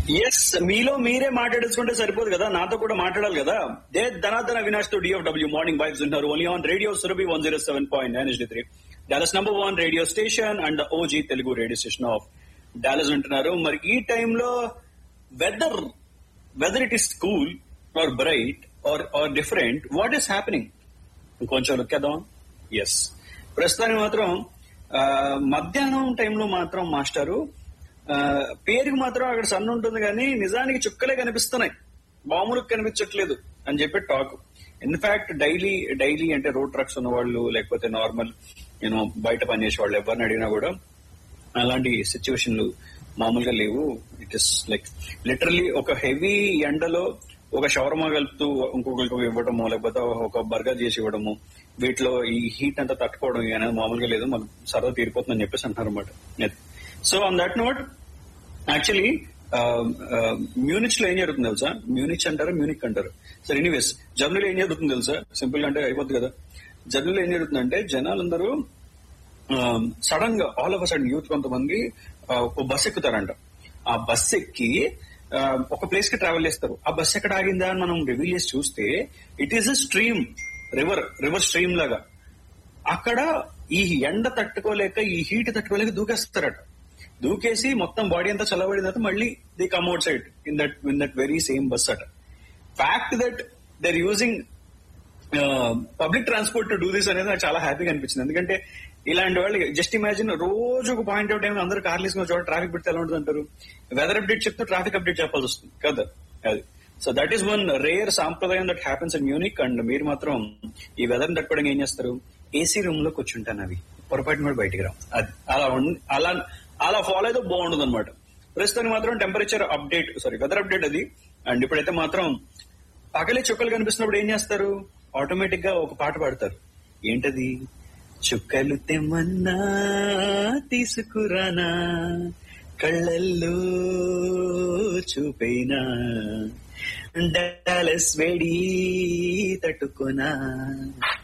yes మీలో మీరే మాట్లాడేసుకుంటే సరిపోదు కదా నాతో కూడా మాట్లాడాలి కదా దే ధనాధన అవినాష్ తో డిఎఫ్డబ్ల్యూ మార్నింగ్ వైబ్స్ ఉన్నారు only on radio Surabhi one zero seven point nine three Dallas number one radio station and O G Telugu radio station of Dallas ఉంటున్నారు మరి ఈ టైంలో weather weather it is cool or bright or or different what is happening కొంచెం లొక్కేద్దాం yes ప్రస్తుతానికి మాత్రం ఆ, మధ్యాహ్నం టైంలో మాత్రం మాస్టారు ఆ, పేరుకి మాత్రం అక్కడ సన్ ఉంటుంది కానీ నిజానికి చుక్కలే కనిపిస్తున్నాయి మామూలుగా కనిపించట్లేదు అని చెప్పి టాక్ ఇన్ఫాక్ట్ డైలీ డైలీ అంటే రోడ్ ట్రక్స్ ఉన్న వాళ్ళు లేకపోతే నార్మల్ నేను బయట పనిచేసే వాళ్ళు ఎవరిని అడిగినా కూడా అలాంటి సిచ్యువేషన్లు మామూలుగా లేవు ఇట్ ఇస్ లైక్ లిటరలీ ఒక హెవీ ఎండలో ఒక షవర్మా కలుపుతూ ఇంకొకరికి ఇవ్వడము లేకపోతే ఒక బర్గర్ చేసి ఇవ్వడము వీటిలో ఈ హీట్ అంతా తట్టుకోవడం అనేది మామూలుగా లేదు మనకు సరదా తీరిపోతుందని చెప్పేసి అంటున్నారు అనమాట so on that note actually Munich లో ఏం జరుగుతుంది తెలుసా మ్యూనిచ్ అంటారు మ్యూనిక్ అంటారు సరే ఎనీవేస్ జర్నీలో ఏం జరుగుతుంది తెలుసా సింపుల్ గా అంటే అయిపోతుంది కదా జర్నీలో ఏం జరుగుతుందంటే జనాలందరూ సడన్ గా ఆల్ ఆఫ్ సడన్ యూత్ కొంతమంది ఆ, ఒక బస్ ఎక్కుతారంట ఆ బస్ ఎక్కి ఆ, ఒక ప్లేస్ కి ట్రావెల్ చేస్తారు ఆ బస్ ఎక్కడ ఆగిందా అని మనం రివీల్ చేసి చూస్తే it is a stream river river stream లాగా అక్కడ ఈ ఎండ తట్టుకోలేక ఈ హీట్ తట్టుకోలేక దూకేస్తారట దూకేసి మొత్తం బాడీ అంతా చల్లబడిన తర్వాత మళ్ళీ they come outside in that in that very same bus అట fact that they're using public transport to do this అనేది నాకు చాలా హ్యాపీగా అనిపించింది ఎందుకంటే ఇలాంటి వాళ్ళు జస్ట్ ఇమాజిన్ రోజు ఒక పాయింట్ అవుట్ టైం అందరూ కార్లు తీసుకున్న చోట ట్రాఫిక్ పెడితే ఎలా ఉంటుంది అంటారు వెదర్ అప్డేట్ చెప్తూ ట్రాఫిక్ అప్డేట్ చెప్పాల్సి వస్తుంది కదా అది so that is one rare సాంప్రదాయం that happens in Munich and మీరు మాత్రం ఈ వెదర్ తట్టుకోవడానికి ఏం చేస్తారు ఏసీ రూమ్ లో కూర్చుంటాను అవి పొరపాటున కూడా బయటికి రావు అది అలా ఉం- అలా అలా ఫాలో అయితే బాగుండదు అనమాట ప్రస్తుతానికి మాత్రం temperature update sorry weather update అది అండ్ ఇప్పుడైతే మాత్రం పగలే చుక్కలు కనిపిస్తున్నప్పుడు ఏం చేస్తారు ఆటోమేటిక్ గా ఒక పాట పాడతారు ఏంటది చుక్కలు తెమ్మన్నా తీసుకురానా కళ్ళల్లో చూపైనా డాలస్ వేడి తట్టుకోనా